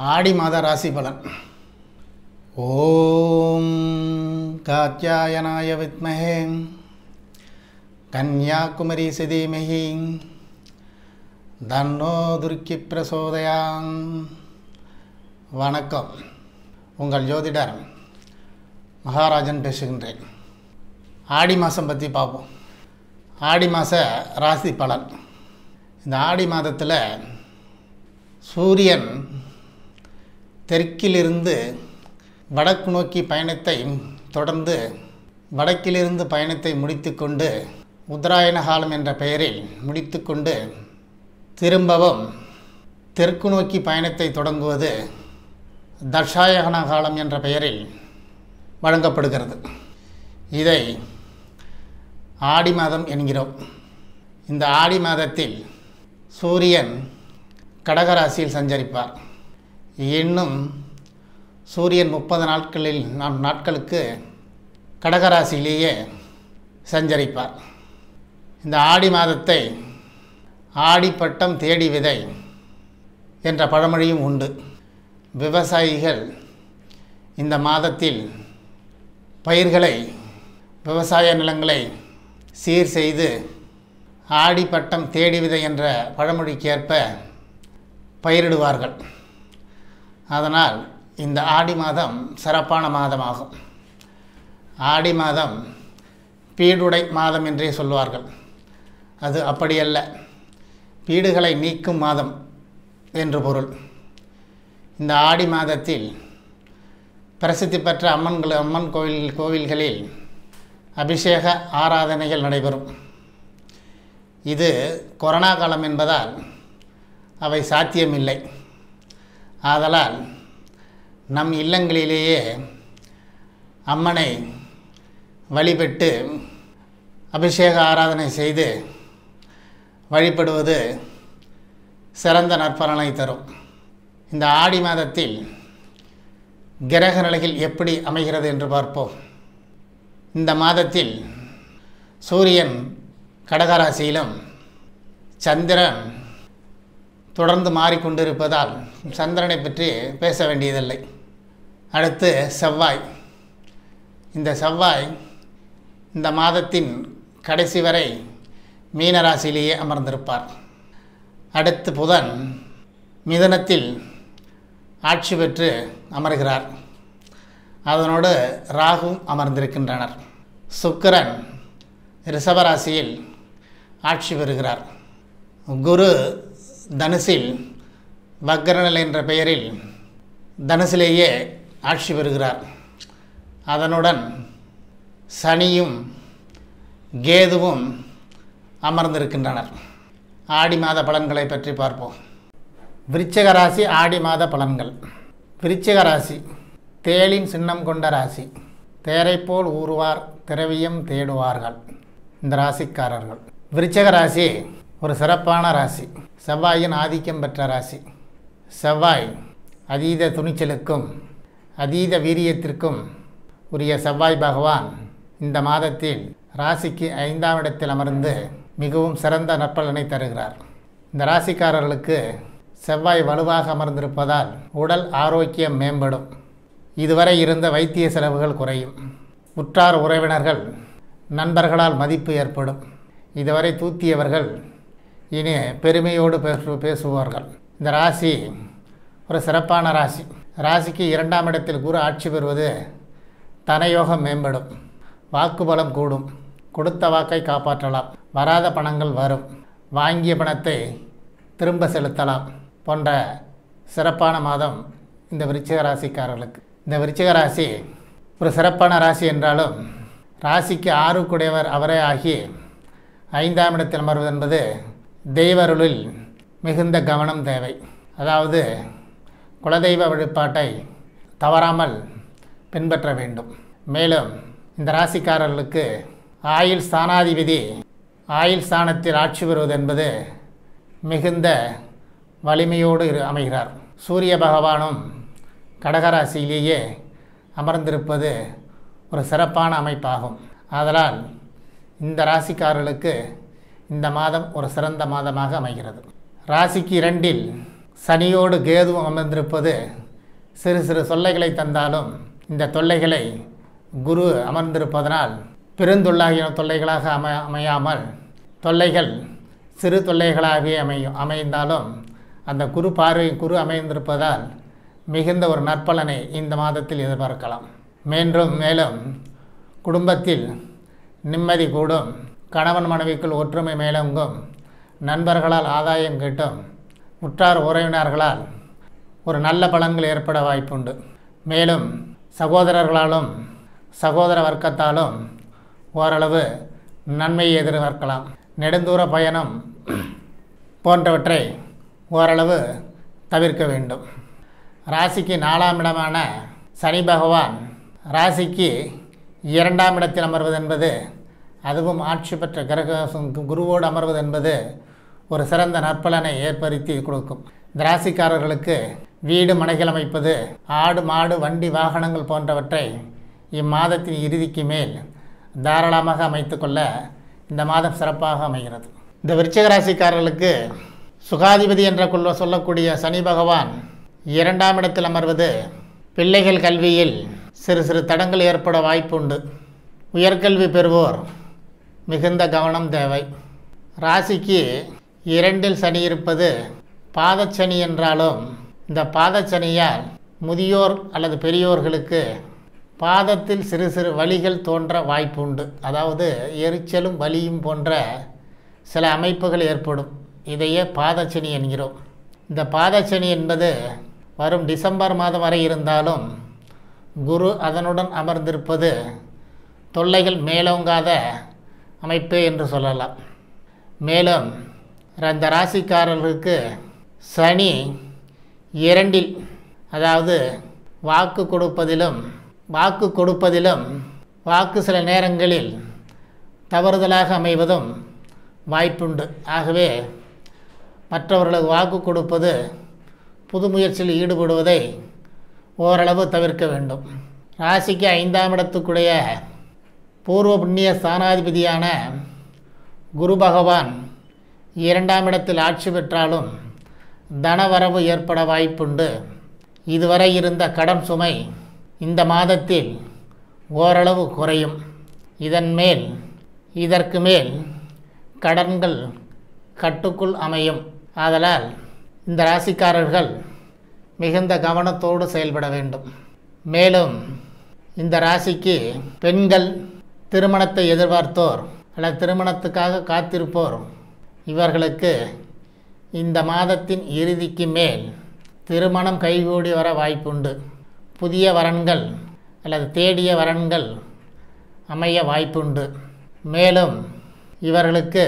ஆடி மாத ராசி பலன் ஓம் காத்யாயனாய வித்மஹே கன்யாகுமரி சிதீமஹி தன்னோ துர்க்கி பிரசோதயாம் வணக்கம் உங்கள் ஜோதிடர் மகாராஜன் பேசுகின்றேன் ஆடி மாதம் பற்றி பார்ப்போம் ஆடி மாத ராசி பலன் இந்த ஆடி மாதத்தில் சூரியன் தெற்கிலிருந்து வடக்கு நோக்கி பயணத்தை தொடர்ந்து வடக்கிலிருந்து பயணத்தை முடித்துக்கொண்டு உத்தராயண காலம் என்ற பெயரில் முடித்துக்கொண்டு திரும்பவும் தெற்கு நோக்கி பயணத்தை தொடங்குவது தட்சாயகன காலம் என்ற பெயரில் வழங்கப்படுகிறது இதை ஆடி மாதம் என்கிறோம் இந்த ஆடி மாதத்தில் சூரியன் கடகராசியில் சஞ்சரிப்பார் இன்னும் சூரியன் முப்பது நாட்களில் நாம் நாட்களுக்கு கடகராசியிலேயே சஞ்சரிப்பார் இந்த ஆடி மாதத்தை ஆடிப்பட்டம் தேடி விதை என்ற பழமொழியும் உண்டு விவசாயிகள் இந்த மாதத்தில் பயிர்களை விவசாய நிலங்களை சீர் செய்து ஆடிப்பட்டம் தேடி விதை என்ற பழமொழிக்கு ஏற்ப பயிரிடுவார்கள் அதனால் இந்த ஆடி மாதம் சிறப்பான மாதமாகும் ஆடி மாதம் பீடுடை மாதம் என்றே சொல்வார்கள் அது அப்படியல்ல பீடுகளை நீக்கும் மாதம் என்று பொருள் இந்த ஆடி மாதத்தில் பிரசித்தி பெற்ற அம்மன்கள் அம்மன் கோவில் கோவில்களில் அபிஷேக ஆராதனைகள் நடைபெறும் இது கொரோனா காலம் என்பதால் அவை சாத்தியமில்லை ஆதலால் நம் இல்லங்களிலேயே அம்மனை வழிபட்டு அபிஷேக ஆராதனை செய்து வழிபடுவது சிறந்த நற்பலனை தரும் இந்த ஆடி மாதத்தில் கிரக நிலைகள் எப்படி அமைகிறது என்று பார்ப்போம் இந்த மாதத்தில் சூரியன் கடகராசியிலும் சந்திரன் தொடர்ந்து மாறிக்கொண்டிருப்பதால் சந்திரனை பற்றி பேச வேண்டியதில்லை அடுத்து செவ்வாய் இந்த செவ்வாய் இந்த மாதத்தின் கடைசி வரை மீனராசியிலேயே அமர்ந்திருப்பார் அடுத்து புதன் மிதனத்தில் ஆட்சி பெற்று அமர்கிறார் அதனோடு ராகும் அமர்ந்திருக்கின்றனர் சுக்கிரன் ரிஷபராசியில் ஆட்சி பெறுகிறார் குரு தனுசில் வக்ரநிலை என்ற பெயரில் தனுசிலேயே ஆட்சி பெறுகிறார் அதனுடன் சனியும் கேதுவும் அமர்ந்திருக்கின்றனர் ஆடி மாத பலன்களை பற்றி பார்ப்போம் விருச்சிக ராசி ஆடி மாத பலன்கள் விருச்சிக ராசி தேளின் சின்னம் கொண்ட ராசி தேரைப்போல் ஊறுவார் திரவியம் தேடுவார்கள் இந்த ராசிக்காரர்கள் விருச்சிக ராசி ஒரு சிறப்பான ராசி செவ்வாயின் ஆதிக்கம் பெற்ற ராசி செவ்வாய் அதீத துணிச்சலுக்கும் அதீத வீரியத்திற்கும் உரிய செவ்வாய் பகவான் இந்த மாதத்தில் ராசிக்கு ஐந்தாம் இடத்தில் அமர்ந்து மிகவும் சிறந்த நற்பலனை தருகிறார் இந்த ராசிக்காரர்களுக்கு செவ்வாய் வலுவாக அமர்ந்திருப்பதால் உடல் ஆரோக்கியம் மேம்படும் இதுவரை இருந்த வைத்திய செலவுகள் குறையும் உற்றார் உறவினர்கள் நண்பர்களால் மதிப்பு ஏற்படும் இதுவரை தூத்தியவர்கள் இனி பெருமையோடு பேசு பேசுவார்கள் இந்த ராசி ஒரு சிறப்பான ராசி ராசிக்கு இரண்டாம் இடத்தில் குரு ஆட்சி பெறுவது தனயோகம் மேம்படும் வாக்குபலம் கூடும் கொடுத்த வாக்கை காப்பாற்றலாம் வராத பணங்கள் வரும் வாங்கிய பணத்தை திரும்ப செலுத்தலாம் போன்ற சிறப்பான மாதம் இந்த விருச்சிக ராசிக்காரர்களுக்கு இந்த விருச்சிக ராசி ஒரு சிறப்பான ராசி என்றாலும் ராசிக்கு ஆறுக்குடையவர் அவரே ஆகி ஐந்தாம் இடத்தில் அமர்வது என்பது தெய்வருளில் மிகுந்த கவனம் தேவை அதாவது குலதெய்வ வழிபாட்டை தவறாமல் பின்பற்ற வேண்டும் மேலும் இந்த ராசிக்காரர்களுக்கு ஆயுள் ஸ்தானாதிபதி ஆயுள் ஸ்தானத்தில் ஆட்சி பெறுவது என்பது மிகுந்த வலிமையோடு இரு அமைகிறார் சூரிய பகவானும் கடகராசியிலேயே அமர்ந்திருப்பது ஒரு சிறப்பான அமைப்பாகும் ஆதலால் இந்த ராசிக்காரர்களுக்கு இந்த மாதம் ஒரு சிறந்த மாதமாக அமைகிறது ராசிக்கு இரண்டில் சனியோடு கேதுவும் அமர்ந்திருப்பது சிறு சிறு தொல்லைகளை தந்தாலும் இந்த தொல்லைகளை குரு அமர்ந்திருப்பதனால் பெருந்தொல்லாகிய தொல்லைகளாக அமை அமையாமல் தொல்லைகள் சிறு தொல்லைகளாகவே அமையும் அமைந்தாலும் அந்த குரு பார்வை குரு அமைந்திருப்பதால் மிகுந்த ஒரு நற்பலனை இந்த மாதத்தில் எதிர்பார்க்கலாம் மேலும் மேலும் குடும்பத்தில் நிம்மதி கூடும் கணவன் மனைவிக்குள் ஒற்றுமை மேலோங்கும் நண்பர்களால் ஆதாயம் கிட்டும் உற்றார் உறவினர்களால் ஒரு நல்ல பலன்கள் ஏற்பட வாய்ப்புண்டு மேலும் சகோதரர்களாலும் சகோதர வர்க்கத்தாலும் ஓரளவு நன்மையை எதிர்பார்க்கலாம் நெடுந்தூர பயணம் போன்றவற்றை ஓரளவு தவிர்க்க வேண்டும் ராசிக்கு நாலாம் இடமான சனி பகவான் ராசிக்கு இரண்டாம் இடத்தில் அமர்வது என்பது அதுவும் ஆட்சி பெற்ற கிரக குருவோடு அமர்வது என்பது ஒரு சிறந்த நற்பலனை ஏற்படுத்தி கொடுக்கும் இந்த ராசிக்காரர்களுக்கு வீடு மனைகள் அமைப்பது ஆடு மாடு வண்டி வாகனங்கள் போன்றவற்றை இம்மாதத்தின் இறுதிக்கு மேல் தாராளமாக அமைத்துக்கொள்ள இந்த மாதம் சிறப்பாக அமைகிறது இந்த விருச்சிக ராசிக்காரர்களுக்கு சுகாதிபதி என்ற கொள்ள சொல்லக்கூடிய சனி பகவான் இரண்டாம் இடத்தில் அமர்வது பிள்ளைகள் கல்வியில் சிறு சிறு தடங்கள் ஏற்பட வாய்ப்புண்டு உயர்கல்வி பெறுவோர் மிகுந்த கவனம் தேவை ராசிக்கு இரண்டில் சனி இருப்பது பாதச்சனி என்றாலும் இந்த பாதச்சனியால் முதியோர் அல்லது பெரியோர்களுக்கு பாதத்தில் சிறு சிறு வலிகள் தோன்ற வாய்ப்புண்டு அதாவது எரிச்சலும் வலியும் போன்ற சில அமைப்புகள் ஏற்படும் இதையே பாதச்சனி என்கிறோம் இந்த பாதச்சனி என்பது வரும் டிசம்பர் மாதம் வரை இருந்தாலும் குரு அதனுடன் அமர்ந்திருப்பது தொல்லைகள் மேலோங்காத அமைப்பு என்று சொல்லலாம் மேலும் அந்த ராசிக்காரர்களுக்கு சனி இரண்டில் அதாவது வாக்கு கொடுப்பதிலும் வாக்கு கொடுப்பதிலும் வாக்கு சில நேரங்களில் தவறுதலாக அமைவதும் வாய்ப்புண்டு ஆகவே மற்றவர்களுக்கு வாக்கு கொடுப்பது புது முயற்சியில் ஈடுபடுவதை ஓரளவு தவிர்க்க வேண்டும் ராசிக்கு ஐந்தாம் இடத்துக்குடைய பூர்வ புண்ணிய ஸ்தானாதிபதியான குரு பகவான் இரண்டாம் இடத்தில் ஆட்சி பெற்றாலும் தனவரவு ஏற்பட வாய்ப்புண்டு இதுவரை இருந்த கடன் சுமை இந்த மாதத்தில் ஓரளவு குறையும் இதன் மேல் இதற்கு மேல் கடன்கள் கட்டுக்குள் அமையும் ஆதலால் இந்த ராசிக்காரர்கள் மிகுந்த கவனத்தோடு செயல்பட வேண்டும் மேலும் இந்த ராசிக்கு பெண்கள் திருமணத்தை எதிர்பார்த்தோர் அல்லது திருமணத்துக்காக காத்திருப்போர் இவர்களுக்கு இந்த மாதத்தின் இறுதிக்கு மேல் திருமணம் கைகூடி வர வாய்ப்புண்டு புதிய வரன்கள் அல்லது தேடிய வரன்கள் அமைய வாய்ப்புண்டு மேலும் இவர்களுக்கு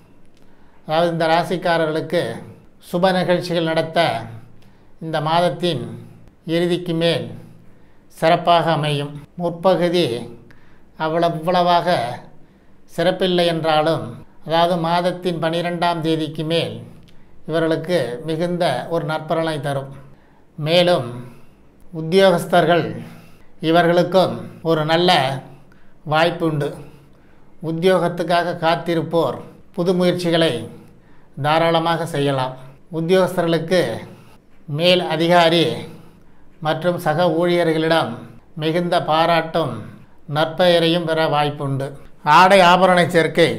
அதாவது இந்த ராசிக்காரர்களுக்கு சுப நிகழ்ச்சிகள் நடத்த இந்த மாதத்தின் இறுதிக்கு மேல் சிறப்பாக அமையும் முற்பகுதி அவ்வளவ்வளவாக சிறப்பில்லை என்றாலும் அதாவது மாதத்தின் பனிரெண்டாம் தேதிக்கு மேல் இவர்களுக்கு மிகுந்த ஒரு நற்பலனை தரும் மேலும் உத்தியோகஸ்தர்கள் இவர்களுக்கும் ஒரு நல்ல வாய்ப்புண்டு உத்தியோகத்துக்காக காத்திருப்போர் புது முயற்சிகளை தாராளமாக செய்யலாம் உத்தியோகஸ்தர்களுக்கு மேல் அதிகாரி மற்றும் சக ஊழியர்களிடம் மிகுந்த பாராட்டும் நற்பெயரையும் பெற வாய்ப்புண்டு ஆடை ஆபரண சேர்க்கை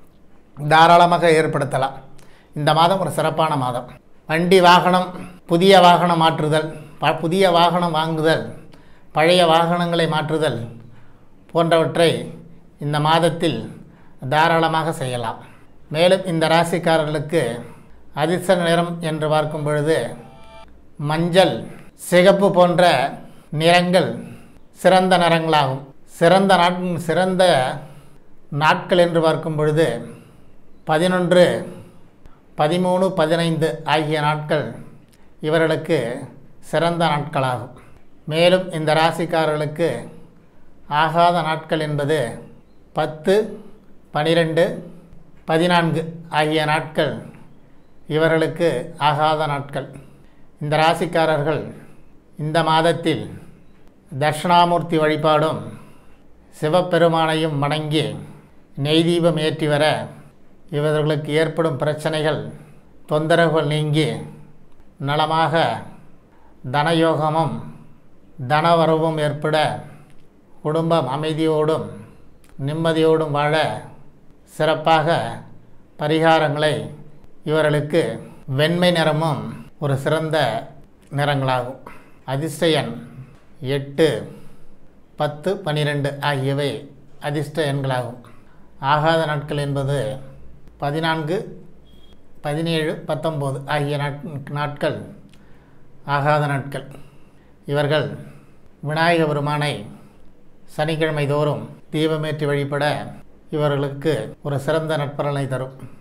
தாராளமாக ஏற்படுத்தலாம் இந்த மாதம் ஒரு சிறப்பான மாதம் வண்டி வாகனம் புதிய வாகனம் மாற்றுதல் ப புதிய வாகனம் வாங்குதல் பழைய வாகனங்களை மாற்றுதல் போன்றவற்றை இந்த மாதத்தில் தாராளமாக செய்யலாம் மேலும் இந்த ராசிக்காரர்களுக்கு அதிர்ஷ்ட நிறம் என்று பார்க்கும் பொழுது மஞ்சள் சிகப்பு போன்ற நிறங்கள் சிறந்த நிறங்களாகும் சிறந்த நாட் சிறந்த நாட்கள் என்று பார்க்கும் பொழுது பதினொன்று பதிமூணு பதினைந்து ஆகிய நாட்கள் இவர்களுக்கு சிறந்த நாட்களாகும் மேலும் இந்த ராசிக்காரர்களுக்கு ஆகாத நாட்கள் என்பது பத்து பனிரெண்டு பதினான்கு ஆகிய நாட்கள் இவர்களுக்கு ஆகாத நாட்கள் இந்த ராசிக்காரர்கள் இந்த மாதத்தில் தட்சிணாமூர்த்தி வழிபாடும் சிவபெருமானையும் வணங்கி நெய் தீபம் ஏற்றி வர இவர்களுக்கு ஏற்படும் பிரச்சனைகள் தொந்தரவுகள் நீங்கி நலமாக தனயோகமும் தனவரவும் ஏற்பட குடும்பம் அமைதியோடும் நிம்மதியோடும் வாழ சிறப்பாக பரிகாரங்களை இவர்களுக்கு வெண்மை நிறமும் ஒரு சிறந்த நிறங்களாகும் அதிர்ஷ்ட எண் எட்டு பத்து பன்னிரெண்டு ஆகியவை அதிர்ஷ்ட எண்களாகும் ஆகாத நாட்கள் என்பது பதினான்கு பதினேழு பத்தொம்போது ஆகிய நாட் நாட்கள் ஆகாத நாட்கள் இவர்கள் விநாயக பெருமானை சனிக்கிழமை தோறும் தீபமேற்றி வழிபட இவர்களுக்கு ஒரு சிறந்த நட்பலனை தரும்